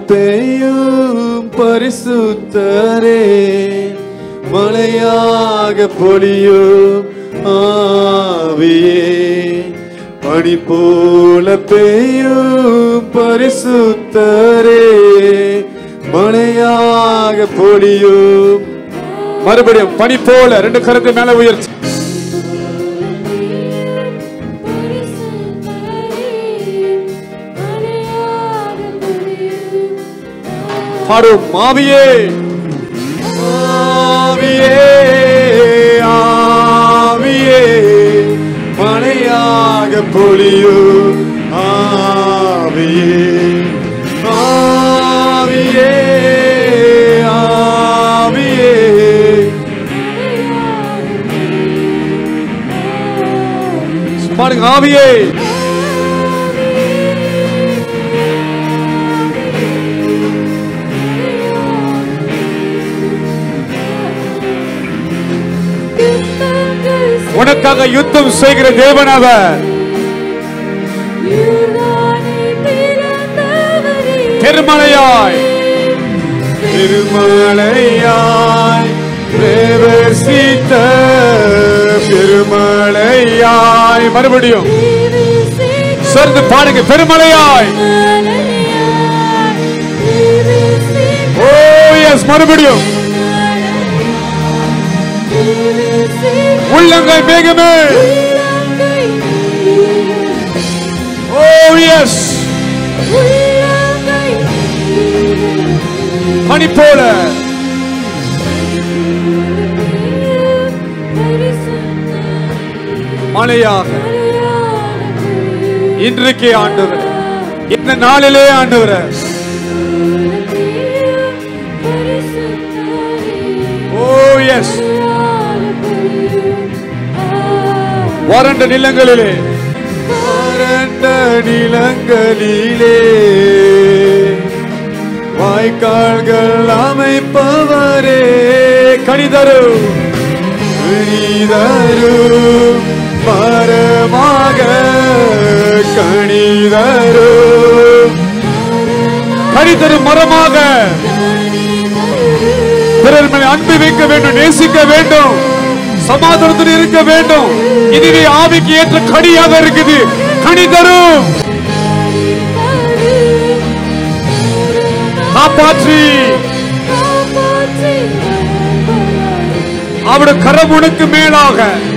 பெய்யும் பரிசுத்தரே மழையாக பொழியும் ஆவியே பனி போல பெய்யும் பரிசுத்தரே மழையாக பொழியும் மறுபடியும் பனி போல ரெண்டு கருத்து மேல உயர்ச்சி பாடும் ஆவியே ஆவியே ஆவியே மழையாக பொழியும் ஆவியே ஆவியே ஆவியே பாருங்க ஆவியே உனக்காக யுத்தம் செய்கிற தேவன் அவர் பெருமழையாய் பெருமழையாய் பிரவேசித்த பெருமழையாய் மறுபடியும் சேர்ந்து பாடுங்க பெருமழையாய் ஓ எஸ் மறுபடியும் உள்ளங்கை மேகமே ஓ எஸ் பனி போல மழையாக இன்றைக்கே ஆண்டவர் இந்த நாளிலே ஆண்டவர் ஓ எஸ் வறண்ட நிலங்களிலே வறண்ட நிலங்களிலே வாய்க்கால்கள் அமைப்பவரே கணிதரு கணிதரு மரமாக கணிதரு கணிதரு மரமாக பிறர் மேல் அன்பு வைக்க வேண்டும் நேசிக்க வேண்டும் சமாதானத்தில் இருக்க வேண்டும் இதுவே ஆவிக்கு ஏற்ற கனியாக இருக்குது கனி தரும் காப்பாற்றி அவருடைய கரம் உனக்கு மேலாக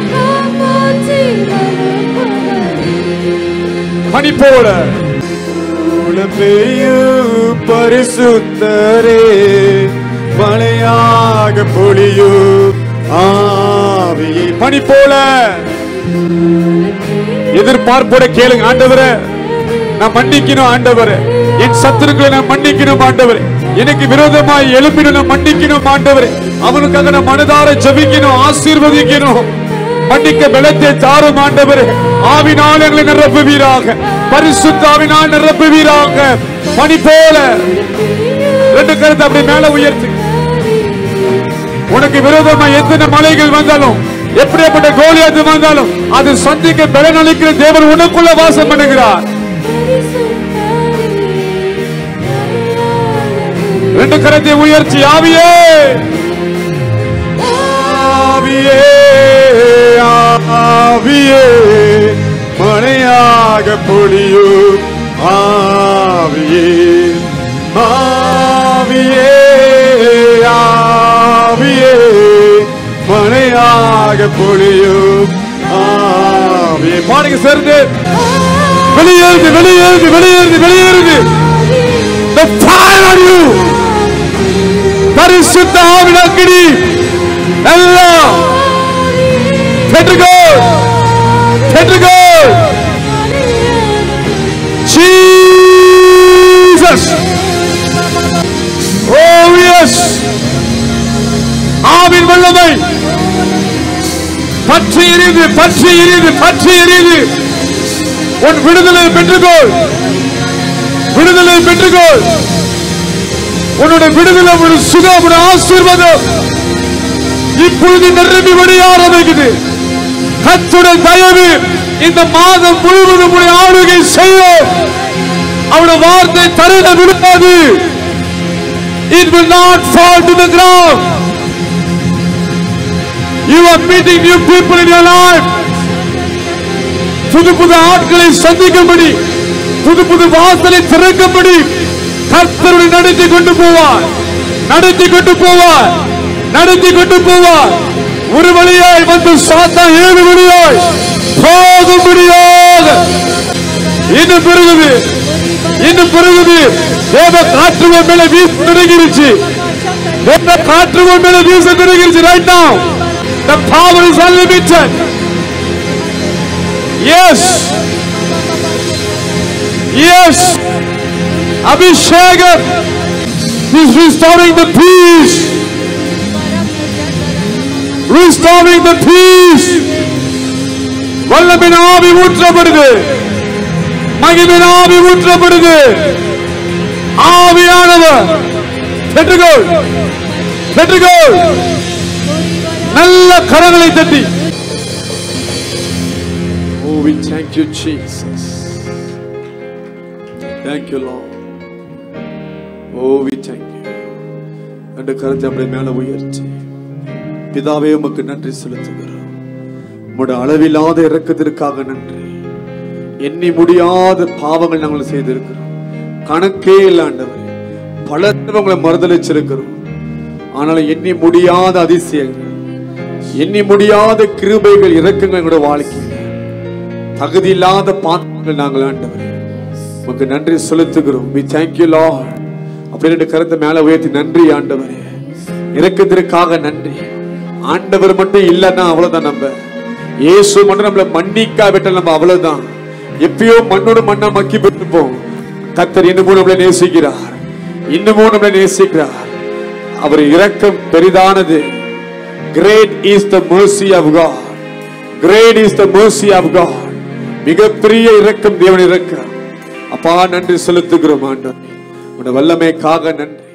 பனி போல போல பெய்யும் பரிசுத்தரே மழையாக பொழியும் ஆவியை பனி போல எதிர்பார்ப்போட கேளுங்க ஆண்டவரே நான் மன்னிக்கணும் ஆண்டவரே என் சத்துருக்களை நான் மன்னிக்கணும் ஆண்டவரே எனக்கு விரோதமாய் எழுப்பின நான் மன்னிக்கணும் ஆண்டவரே அவனுக்காக நான் மனதார ஜபிக்கணும் ஆசீர்வதிக்கணும் மன்னிக்க பலத்தை தாரும் ஆண்டவரே ஆவினால் எங்களை நிரப்புவீராக பரிசுத்த ஆவினால் நிரப்புவீராக பனி போல ரெண்டு கருத்தை அப்படி மேல உயர்த்து உனக்கு விரோதமா எத்தனை மலைகள் வந்தாலும் எப்படியாப்பட்ட கோலியாத்து வந்தாலும் அது சந்திக்க பலன் அளிக்கிற தேவன் உனக்குள்ள வாசம் பண்ணுகிறார் ரெண்டு கரத்தை உயர்ச்சி ஆவியே ஆவியே ஆவியே மழையாக பொழியும் ஆவியே ஆவியே ஆவியே மழையாக பொழியும் ஆவியே பாருங்க சேர்ந்து வெளியேறுது வெளியேறுது வெளியேறுது வெளியேறுது The fire on you பரிசுத்த ஆவின் அக்கினி எல்லாம் பெற்றுக்கோ பெற்றுக்கோ Jesus Oh yes ஆவின் வல்லமை பற்றி எரியுது பற்றி எரியுது பற்றி எரியுது உன் விடுதலை பெற்றுக்கொள் விடுதலை பெற்றுக்கொள் உன்னுடைய விடுதலை உன்னுடைய சுகம் உன்னுடைய ஆசீர்வாதம் இப்பொழுது நிரம்பி வழிய ஆரம்பிக்குது கத்துடைய தயவு இந்த மாதம் முழுவதும் உடைய ஆளுகை செய்யும் அவருடைய வார்த்தை தரையில விழுக்காது it will not fall to the ground. You are meeting new people in your life. புது புது ஆட்களை சந்திக்கும்படி புது புது வாசலை திறக்கும்படி கர்த்தருடைய நடத்தி கொண்டு போவார் நடத்தி கொண்டு போவார் நடத்தி கொண்டு போவார் ஒரு வழியாய் வந்து சாத்தா ஏழு வழியாய் போகும்படியாக இன்னும் பெருகுது இன்னும் பெருகுது தேவ காற்று உன் மேல வீச தொடங்கிருச்சு தேவ காற்று உன் மேல வீச தொடங்கிருச்சு right now the power is unlimited yes yes abhishekar is restoring the peace restoring the peace வல்லமின் ஆவி ஊற்றப்படுது மகிமின் ஆவி ஊற்றப்படுது ஆவியானவர் பெற்றுக்கொள் பெற்றுக்கொள் நல்ல கரங்களை தட்டி Oh, we thank you, Jesus. Thank you, Lord. Oh, we thank you. ரெண்டு கரத்தை அப்படியே மேல உயர்த்தி பிதாவே உமக்கு நன்றி செலுத்துகிறோம் உம்முடைய அளவில்லாத இறக்கத்திற்காக நன்றி எண்ணி முடியாத பாவங்கள் நாங்கள் செய்திருக்கிறோம் கணக்கே இல்லாண்டவர் பல தடவை உங்களை மறுதளிச்சிருக்கிறோம் ஆனால் எண்ணி முடியாத அதிசயங்கள் எண்ணி முடியாத கிருபைகள் இறக்கங்கள் எங்களோட வாழ்க்கையில் தகுதி இல்லாத பாத்திரங்கள் நாங்கள் ஆண்டவர் உமக்கு நன்றி செலுத்துகிறோம் we thank you lord அப்படி ரெண்டு கருத்தை மேல உயர்த்தி நன்றி ஆண்டவரே இறக்கத்திற்காக நன்றி ஆண்டவர் மட்டும் இல்லைன்னா அவ்வளவுதான் நம்ம இயேசு மட்டும் நம்மள மன்னிக்கா விட்டால் நம்ம அவ்வளவுதான் எப்பயோ மண்ணோடு மண்ணா மக்கி போயிருப்போம் கத்தர் இன்னமும் நம்மளை நேசிக்கிறார் இன்னமும் நம்மளை நேசிக்கிறார் அவர் இரக்கம் பெரிதானது great is the mercy of God great is the mercy of God மிகப்பெரிய இரக்கம் தேவன் இரக்கம் அப்பா நன்றி செலுத்துகிறோம் ஆண்டவர் உடைய வல்லமைக்காக நன்றி